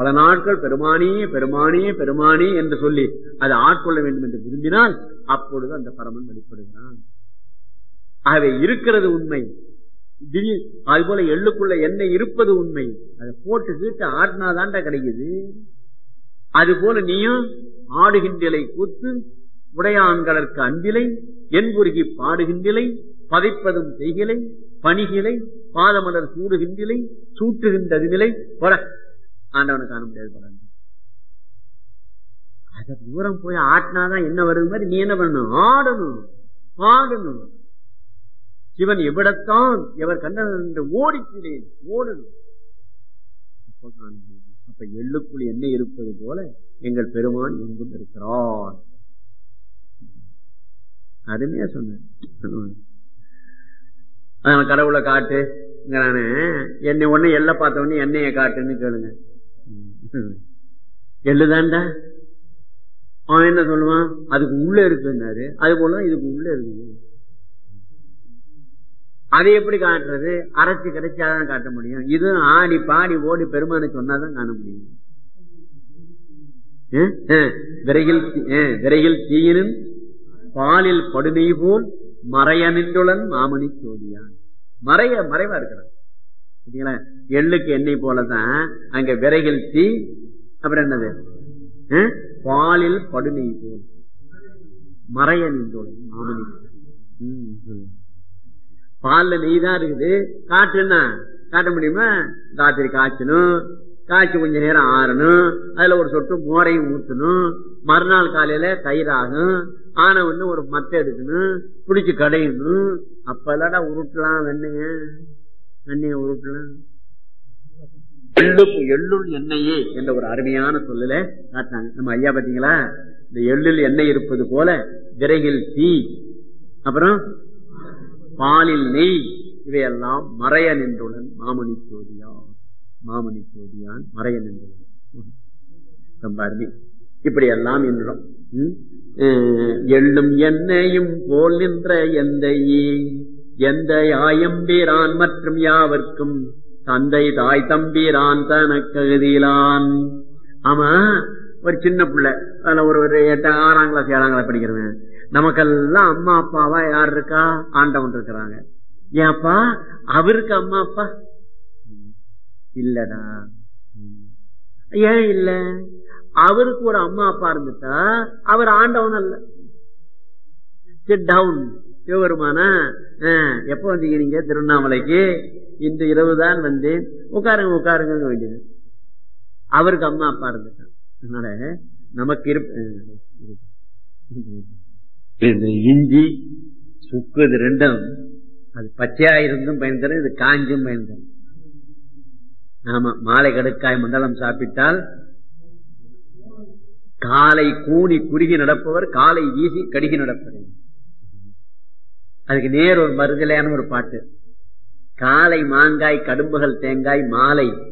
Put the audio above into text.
பல நாட்கள் பெருமானே பெருமானே பெருமானே என்று சொல்லி அதை ஆட்கொள்ள வேண்டும் என்று விரும்பினால் அப்பொழுது அந்த பரமன் வெளிப்படுகிறான் ஆகவே இருக்கிறது உண்மை திடீர் அது போல எள்ளுக்குள்ள எண்ணெய் இருப்பது உண்மை அதை போட்டு கீட்டு ஆடினாதான்டா கிடைக்குது அது போல நீயும் ஆடுகின்றலை கூத்து உடையான்களற்கு அன்பிலை என்புருகி பாடுகின்றலை பதைப்பதும் செய்கிலை பணிகிலை பாதமலர் சூடுகின்றலை சூட்டுகின்றது நிலை போட ஆண்டவனை காண முடியாது போல அத தூரம் போய் ஆட்டினாதான் என்ன வருது மாதிரி நீ என்ன பண்ணணும் ஆடணும் பாடணும் சிவன் எவ்விடத்தான் எவர் கண்டனர் என்று ஓடிக்கிறேன் ஓடணும் அப்போ காண முடியும். அப்ப எள்ளுக்குள் என்ன இருப்பது போல எங்கள் பெருமான் எங்கும் இருக்கிறார் அருமையா சொன்னேன் அதனால கடவுளை காட்டு நானு என்னை ஒண்ணு எல்ல பார்த்த உடனே எண்ணெய காட்டுன்னு கேளுங்க எள்ளுதான்டா அவன் என்ன சொல்லுவான் அதுக்கு உள்ள இருக்குன்னாரு அது போலதான் இதுக்கு உள்ள இருக்குது அதை எப்படி காட்டுறது அரைச்சு கிடைச்சாதான் காட்ட முடியும் இது ஆடி பாடி ஓடி பெருமானை சொன்னாதான் காண முடியும் அஹ், அஹ், விரையில் தீ- அஹ், விரையில் தீயினும் பாலில் படுமை போல் மறைய நின்றுளன் மாமணி சோதியான் மறைய மறைவா இருக்கிறான் சரிங்களா எள்ளுக்கு எண்ணெய் போலதான் அங்க விரைகள் தீ அப்புறம் என்னது அஹ், பாலில் படுமை போல் மறைய நின்றுளன் மாமணி ம், சொல்லுங்க. பால்ல நெய் தான் இருக்குது காட்டுன்னா காட்ட முடியுமா ராத்திரி காய்ச்சணும் காய்ச்சி கொஞ்ச நேரம் ஆறணும் அதுல ஒரு சொட்டு மோரையும் ஊத்தணும் மறுநாள் காலையில தயிராகும் ஆன ஒண்ணு ஒரு மத்தை எடுக்கணும் பிடிச்சு கடையணும் அப்ப இல்லடா உருட்டலாம் வெண்ணைய வெண்ணைய உருட்டலாம் எள்ளு எள்ளுள் எண்ணெயே என்ற ஒரு அருமையான சொல்லல காட்டினாங்க நம்ம ஐயா பாத்தீங்களா இந்த எள்ளில் எண்ணெய் இருப்பது போல விரைகில் தீ அப்புறம் பாலில் நெய் இவையெல்லாம் மறைய நின்றுடன் மாமணி சோதியா மாமணி சோதியான் மறைய நின்றுடன் ரொம்ப அருமை இப்படி எல்லாம் என்னிடம் ம்? அஹ், எள்ளும் எண்ணெயும் போல் நின்ற எந்தையே எந்த ஆயம்பீரான் மற்றும் யாவர்க்கும் தந்தை தாய் தம்பீரான் தனக்ககுதியிலான் ஆமா ஒரு சின்ன பிள்ளை அதுல ஒரு ஒரு எட்டு ஆறாம் கிளாஸ் ஏழாம் கிளாஸ் படிக்கிறவன் நமக்கெல்லாம் அம்மா அப்பாவா யார் இருக்கா ஆண்டவன் இருக்கிறாங்க ஏப்பா அவருக்கு அம்மா அப்பா இல்லடா ஏன் இல்ல அவருக்கு ஒரு அம்மா அப்பா இருந்துட்டா அவர் ஆண்டவன் அல்ல சிட் டவுன் சிவபெருமானா ஆஹ், எப்ப வந்தீங்க நீங்க திருவண்ணாமலைக்கு இன்று இரவு தான் வந்தேன் உட்காருங்க உட்காருங்க வேண்டியது அவருக்கு அம்மா அப்பா இருந்துட்டான் அதனால நமக்கு இருப்ப இந்த இஞ்சி சுக்கு இது ரெண்டும் அது பச்சையா இருந்தும் பயன் தரும் இது காஞ்சும் பயன் தரும் ஆமா மாலை கடுக்காய் மண்டலம் சாப்பிட்டால் காலை கூணி குறுகி நடப்பவர் காலை வீசி கடுகி நடப்பவர் அதுக்கு நேர் ஒரு மறுதலையான ஒரு பாட்டு காலை மாங்காய் கடும்புகள் தேங்காய் மாலை